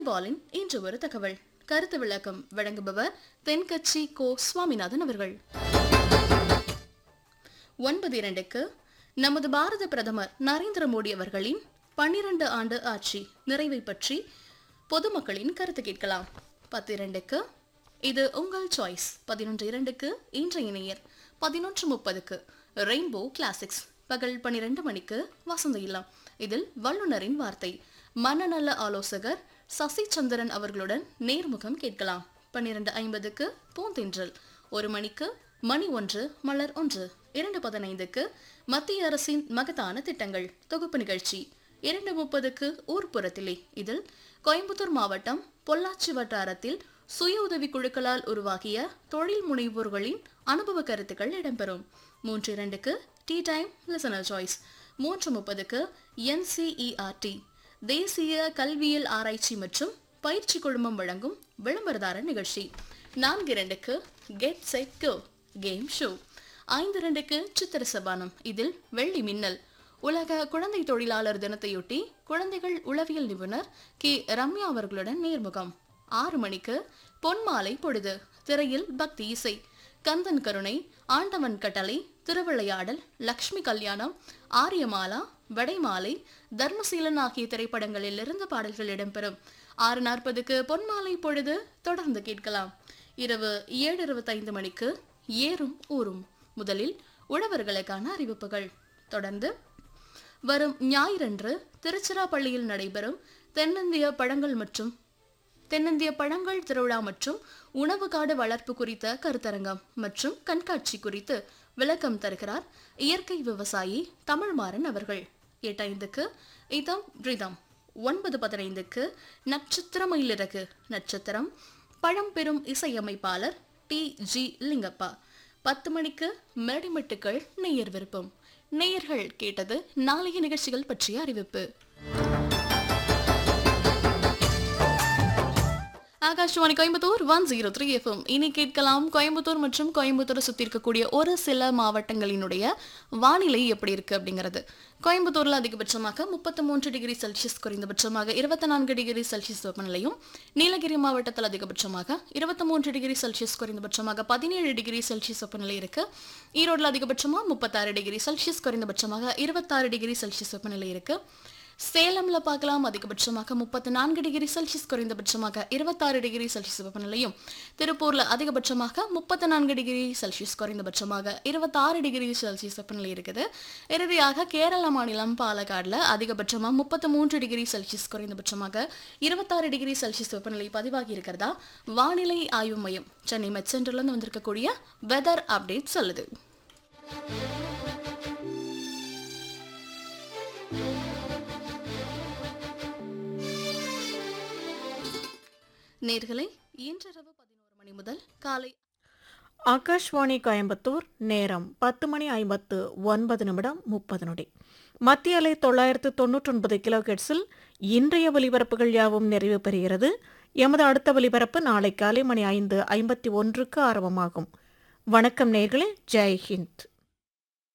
பாலின் இன்று ஒரு தகவல் கருத்து விளக்கம் வழங்குபவர் தென்கட்சி கோ சுவாமிநாதன் அவர்கள் ஒன்பது இரண்டுக்கு நமது பாரத பிரதமர் நரேந்திர மோடி அவர்களின் பன்னிரண்டு ஆண்டு ஆட்சி நிறைவை பற்றி பொதுமக்களின் கருத்து கேட்கலாம் பத்து இரண்டுக்கு இது உங்கள் சாய்ஸ் பதினொன்று இரண்டுக்கு இன்றைய நேயர் பதினொன்று முப்பதுக்கு ரெயின்போ கிளாசிக்ஸ் பகல் பன்னிரண்டு மணிக்கு வசந்த இல்லம் இதில் வல்லுனரின் வார்த்தை மனநல ஆலோசகர் சசி சந்திரன் அவர்களுடன் நேர்முகம் கேட்கலாம் பன்னிரண்டு ஐம்பதுக்கு பூந்தென்றல் ஒரு மணிக்கு மணி ஒன்று மலர் ஒன்று இரண்டு பதினைந்துக்கு மத்திய அரசின் மகத்தான திட்டங்கள் தொகுப்பு நிகழ்ச்சி இரண்டு முப்பதுக்கு ஊர்ப்புறத்திலே இதில் கோயம்புத்தூர் மாவட்டம் பொள்ளாச்சி வட்டாரத்தில் சுய உதவி குழுக்களால் உருவாகிய தொழில் முனைவோர்களின் அனுபவ கருத்துக்கள் இடம்பெறும் மூன்று இரண்டுக்கு டீ டைம் லிசனர் சாய்ஸ் மூன்று முப்பதுக்கு என்சிஇஆர்டி தேசிய கல்வியல் ஆராய்ச்சி மற்றும் பயிற்சி குழுமம் வழங்கும் விளம்பரதார நிகழ்ச்சி நான்கு இரண்டுக்கு get set go game show ஐந்து இரண்டுக்கு சித்திர சபானம் இதில் வெள்ளி மின்னல் உலக குழந்தை தொழிலாளர் தினத்தையொட்டி குழந்தைகள் உளவியல் நிபுணர் கே ரம்யா அவர்களுடன் நேர்முகம் ஆறு மணிக்கு பொன்மாலை பொழுது திரையில் பக்தி இசை கந்தன் கருணை ஆண்டவன் கட்டளை திருவிளையாடல் லக்ஷ்மி கல்யாணம் ஆரியமாலா வடைமாலை தர்மசீலன் ஆகிய திரைப்படங்களில் இருந்து பாடல்கள் இடம்பெறும் ஆறு நாற்பதுக்கு பொன்மாலை பொழுது தொடர்ந்து கேட்கலாம் இரவு ஏழு இருபத்தைந்து மணிக்கு ஏறும் ஊரும் முதலில் உழவர்களுக்கான அறிவிப்புகள் தொடர்ந்து வரும் ஞாயிறன்று திருச்சிராப்பள்ளியில் நடைபெறும் தென்னிந்திய பழங்கள் மற்றும் தென்னிந்திய பழங்கள் திருவிழா மற்றும் உணவு காடு வளர்ப்பு குறித்த கருத்தரங்கம் மற்றும் கண்காட்சி குறித்து விளக்கம் தருகிறார் இயற்கை விவசாயி தமிழ்மாறன் அவர்கள் எட்டைந்துக்கு இதம் ரிதம் ஒன்பது பதினைந்துக்கு நட்சத்திர மயிலிறகு நட்சத்திரம் பழம்பெரும் இசையமைப்பாளர் டி ஜி லிங்கப்பா பத்து மணிக்கு மேடிமெட்டுக்கள் நேயர் விருப்பம் நேயர்கள் கேட்டது நாளைய நிகழ்ச்சிகள் பற்றிய அறிவிப்பு Akashvani Coimbatore one zero three FM இனி கேட்கலாம் கோயம்புத்தூர் மற்றும் கோயம்புத்தூரை சுற்றி இருக்கக்கூடிய ஒரு சில மாவட்டங்களினுடைய வானிலை எப்படி இருக்கு அப்படிங்கிறது கோயம்புத்தூரில் அதிகபட்சமாக முப்பத்தி மூன்று டிகிரி செல்சியஸ் குறைந்தபட்சமாக இருபத்தி நான்கு டிகிரி செல்சியஸ் வெப்பநிலையும் நீலகிரி மாவட்டத்தில் அதிகபட்சமாக இருபத்தி மூன்று டிகிரி செல்சியஸ் குறைந்தபட்சமாக பதினேழு டிகிரி செல்சியஸ் வெப்பநிலை இருக்கு ஈரோட்டில் அதிகபட்சமாக முப்பத்தாறு டிகிரி செல்சியஸ் குறைந்தபட்சமாக இருபத்தாறு டிகிரி செல்சியஸ் வெப்பநிலை இருக்கு சேலம்ல பார்க்கலாம் அதிகபட்சமாக முப்பத்தி நான்கு டிகிரி செல்சியஸ் குறைந்தபட்சமாக இருபத்தாறு டிகிரி செல்சியஸ் வெப்பநிலையும் திருப்பூர்ல அதிகபட்சமாக முப்பத்தி நான்கு டிகிரி செல்சியஸ் குறைந்தபட்சமாக இருபத்தாறு டிகிரி செல்சியஸ் வெப்பநிலை இருக்குது இறுதியாக கேரள மாநிலம் பாலக்காடுல அதிகபட்சமாக முப்பத்தி மூன்று டிகிரி செல்சியஸ் குறைந்தபட்சமாக இருபத்தாறு டிகிரி செல்சியஸ் வெப்பநிலை பதிவாகி இருக்கிறதா வானிலை ஆய்வு மையம் சென்னை மெட் சென்டர்லேருந்து வந்திருக்கக்கூடிய வெதர் அப்டேட் சொல்லுது நேர்களை இன்றிரவு பதினோரு மணி முதல் காலை ஆகாஷ்வாணி கோயம்புத்தூர் நேரம் பத்து மணி ஐம்பத்து ஒன்பது நிமிடம் முப்பது நொடி மத்திய அலை தொள்ளாயிரத்து தொன்னூற்றொன்பது கிலோ ஹெர்ட்ஸில் இன்றைய ஒலிபரப்புகள் யாவும் நிறைவு பெறுகிறது எமது அடுத்த ஒலிபரப்பு நாளை காலை மணி ஐந்து ஐம்பத்தி ஒன்றுக்கு ஆரம்பமாகும் வணக்கம் நேர்களே ஜெய் ஹிந்த்